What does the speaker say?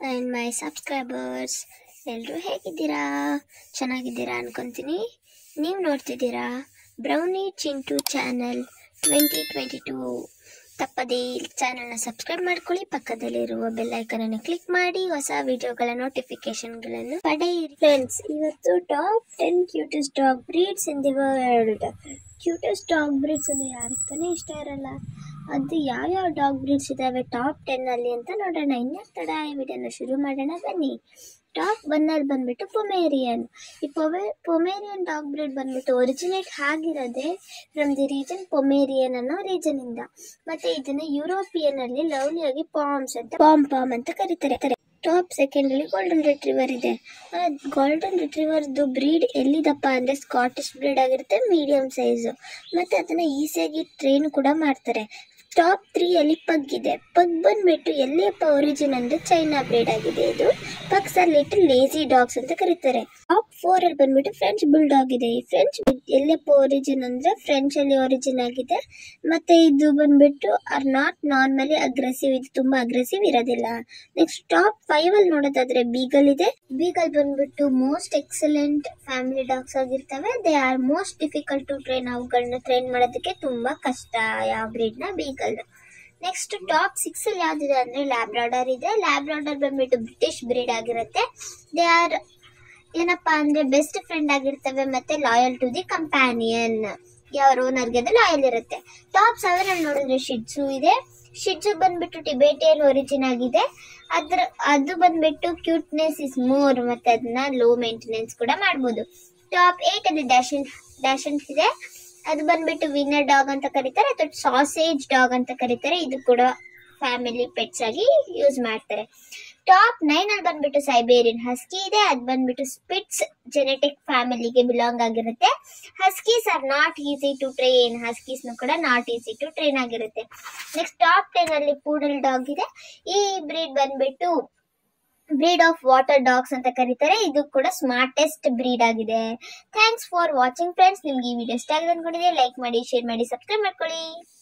and my subscribers ಎಲ್ಲರೂ ಹೇಗಿದ್ದೀರಾ ಚೆನ್ನಾಗಿದ್ದೀರಾ ಅನ್ಕೊತೀನಿ ನೀವು ನೋಡ್ತಿದ್ದೀರಾ brownie Chintu channel twenty twenty two ತಪ್ಪದೇ ಚಾನಲ್ನ ಸಬ್ಸ್ಕ್ರೈಬ್ ಮಾಡ್ಕೊಳ್ಳಿ ಪಕ್ಕದಲ್ಲಿರುವ ಬೆಲ್ ಐಕನನ್ನು ಕ್ಲಿಕ್ ಮಾಡಿ ಹೊಸ ವಿಡಿಯೋಗಳ ನೋಟಿಫಿಕೇಶನ್ಗಳನ್ನು ಪಡೆಯಿರಿ ಫ್ರೆಂಡ್ಸ್ ಇವತ್ತು top ten cutest dog breeds in the world cutest dog breeds ಅನ್ನು ಯಾರಿಗೆ ತಾನೇ ಇಷ್ಟ ಇರಲ್ಲ ಅದು ಯಾವ್ಯಾವ ಡಾಗ್ ಬ್ರೀಡ್ಸ್ ಇದಾವೆ ಟಾಪ್ ಟೆನ್ ಅಲ್ಲಿ ಅಂತ ನೋಡೋಣ ಇನ್ಯಾಕ್ ತಡ ಈ ವಿಡಿಯೋನ ಶುರು ಮಾಡೋಣ ಬನ್ನಿ ಟಾಪ್ ಒನ್ನಲ್ಲಿ ಬಂದ್ಬಿಟ್ಟು ಪೊಮೇರಿಯನ್ ಈ ಪೊಮೆ ಪೊಮೇರಿಯನ್ ಡಾಗ್ ಬ್ರೀಡ್ ಬಂದ್ಬಿಟ್ಟು ಒರಿಜಿನೇಟ್ ಆಗಿರೋದೆ ಫ್ರಮ್ ದಿ ರೀಜನ್ ಪೊಮೇರಿಯನ್ ಅನ್ನೋ ರೀಜನ್ ಇಂದ ಮತ್ತೆ ಇದನ್ನ ಯುರೋಪಿಯನ್ ಅಲ್ಲಿ ಲವ್ಲಿಯಾಗಿ ಪಾಮ್ಸ್ ಅಂತ ಪಾಮ್ ಪಾಮ್ ಅಂತ ಕರೀತಾರೆ ಟಾಪ್ ಸೆಕೆಂಡ್ ಅಲ್ಲಿ ಗೋಲ್ಡನ್ ರಿಟ್ರೀವರ್ ಇದೆ ಗೋಲ್ಡನ್ ರಿಟ್ರೀವರ್ದು ಬ್ರೀಡ್ ಎಲ್ಲಿದಪ್ಪ ಅಂದ್ರೆ ಸ್ಕಾಟಿಶ್ ಬ್ರೀಡ್ ಆಗಿರುತ್ತೆ ಮೀಡಿಯಂ ಸೈಜ್ ಮತ್ತೆ ಅದನ್ನ ಈಸಿಯಾಗಿ ಟ್ರೈನ್ ಕೂಡ ಮಾಡ್ತಾರೆ ಟಾಪ್ ತ್ರೀ ಅಲ್ಲಿ ಪಗ್ ಇದೆ ಪಗ್ ಬಂದ್ಬಿಟ್ಟು ಎಲ್ಲಿಯಪ್ಪ ಒರಿಜಿನ್ ಅಂದ್ರೆ ಚೈನಾ ಬ್ರೀಡ್ ಆಗಿದೆ ಇದು ಪಗ್ಸ್ ಅಲ್ಲಿ ಲೇಸಿ ಡಾಗ್ಸ್ ಅಂತ ಕರೀತಾರೆ ಟಾಪ್ ಫೋರ್ ಅಲ್ಲಿ ಬಂದ್ಬಿಟ್ಟು ಫ್ರೆಂಚ್ ಬುಲ್ಡಾಗ್ ಇದೆ ಈ ಫ್ರೆಂಚ್ ಎಲ್ಲಿಯಪ್ಪ ಒರಿಜಿನ್ ಅಂದ್ರೆ ಫ್ರೆಂಚ್ ಅಲ್ಲಿ ಒರಿಜಿನ್ ಆಗಿದೆ ಮತ್ತೆ ಇದು ಬಂದ್ಬಿಟ್ಟು ಆರ್ ನಾಟ್ ನಾರ್ಮಲಿ ಅಗ್ರೆಸಿವ್ ಇದು ತುಂಬಾ ಅಗ್ರೆಸಿವ್ ಇರೋದಿಲ್ಲ ನೆಕ್ಸ್ಟ್ ಟಾಪ್ ಫೈವ್ ಅಲ್ಲಿ ನೋಡೋದಾದ್ರೆ ಬೀಗಲ್ ಇದೆ ಬೀಗಲ್ ಬಂದ್ಬಿಟ್ಟು ಮೋಸ್ಟ್ ಎಕ್ಸಲೆಂಟ್ ಫ್ಯಾಮಿಲಿ ಡಾಗ್ಸ್ ಆಗಿರ್ತವೆ they are most difficult to train ಅವುಗಳನ್ನ ಟ್ರೈನ್ ಮಾಡೋದಕ್ಕೆ ತುಂಬಾ ಕಷ್ಟ ಯಾವ ಬ್ರೀಡ್ ನ ಬೀಗಲ್ ನೆಕ್ಸ್ಟ್ ಟಾಪ್ ಸಿಕ್ಸ್ ಅಲ್ಲಿ ಯಾವ್ದಿದೆ ಅಂದ್ರೆ ಲ್ಯಾಬ್ರಾಡರ್ ಇದೆ ಲ್ಯಾಬ್ರಾಡರ್ ಬಂದ್ಬಿಟ್ಟು ಬ್ರಿಟಿಷ್ ಬ್ರೀಡ್ ಆಗಿರುತ್ತೆ ದೇ ಆರ್ ಏನಪ್ಪಾ ಅಂದ್ರೆ ಬೆಸ್ಟ್ ಫ್ರೆಂಡ್ ಆಗಿರ್ತವೆ ಮತ್ತೆ ಲಾಯಲ್ ಟು ದಿ ಕಂಪ್ಯಾನಿಯನ್ ಯಾರ ಓನರ್ಗೆ ಅದು ಲಾಯಲ್ ಇರುತ್ತೆ ಟಾಪ್ ಸೆವೆನ್ ಅಲ್ಲಿ ನೋಡಿದ್ರೆ ಶಿಡ್ಸು ಇದೆ ಶಿಡ್ಸು ಬಂದ್ಬಿಟ್ಟು ಟಿಬೇಟಿಯನ್ ಒರಿಜಿನ್ ಆಗಿದೆ ಅದ್ರ ಅದು ಬಂದ್ಬಿಟ್ಟು ಕ್ಯೂಟ್ನೆಸ್ ಇಸ್ ಮೋರ್ ಮತ್ತೆ ಅದನ್ನ ಲೋ ಮೇಂಟೆನೆನ್ಸ್ ಕೂಡ ಮಾಡ್ಬೋದು ಟಾಪ್ ಏಟ್ ಅಲ್ಲಿ ಡ್ಯಾಶನ್ ಡ್ಯಾಶನ್ ಇದೆ ಅದು ಬಂದ್ಬಿಟ್ಟು ವಿನ್ನರ್ ಡಾಗ್ ಅಂತ ಕರೀತಾರೆ ಅಥವಾ ಸಾಸೇಜ್ ಡಾಗ್ ಅಂತ ಕರೀತಾರೆ ಇದು ಕೂಡ ಫ್ಯಾಮಿಲಿ ಪೆಟ್ಸ್ ಆಗಿ ಯೂಸ್ ಮಾಡ್ತಾರೆ ಟಾಪ್ ನೈನ್ ಅಲ್ಲಿ ಬಂದ್ಬಿಟ್ಟು ಸೈಬೇರಿಯನ್ ಹಸ್ಕಿ ಇದೆ ಅದು ಬಂದ್ಬಿಟ್ಟು ಸ್ಪಿಟ್ಸ್ ಜೆನೆಟಿಕ್ ಫ್ಯಾಮಿಲಿಗೆ ಬಿಲಾಂಗ್ ಆಗಿರುತ್ತೆ huskies are not easy to train huskies ಕೂಡ ನಾಟ್ ಈಸಿ ಟು ಟ್ರೈನ್ ಆಗಿರುತ್ತೆ ನೆಕ್ಸ್ಟ್ ಟಾಪ್ ಟೆನ್ ಅಲ್ಲಿ ಪೂಡಲ್ ಡಾಗ್ ಇದೆ ಈ ಬ್ರೀಡ್ ಬಂದ್ಬಿಟ್ಟು ಬ್ರೀಡ್ ಆಫ್ ವಾಟರ್ ಡಾಗ್ಸ್ ಅಂತ ಕರೀತಾರೆ ಇದು ಕೂಡ ಸ್ಮಾರ್ಟೆಸ್ಟ್ ಬ್ರೀಡ್ ಆಗಿದೆ ಥ್ಯಾಂಕ್ಸ್ ಫಾರ್ ವಾಚಿಂಗ್ ಫ್ರೆಂಡ್ಸ್ ನಿಮ್ಗೆ ಈ ವಿಡಿಯೋ ಇಷ್ಟ ಆಗಿದೆ ಅನ್ಕೊಂಡಿದೆ ಲೈಕ್ ಮಾಡಿ ಶೇರ್ ಮಾಡಿ ಸಬ್ಸ್ಕ್ರೈಬ್ ಮಾಡ್ಕೊಳ್ಳಿ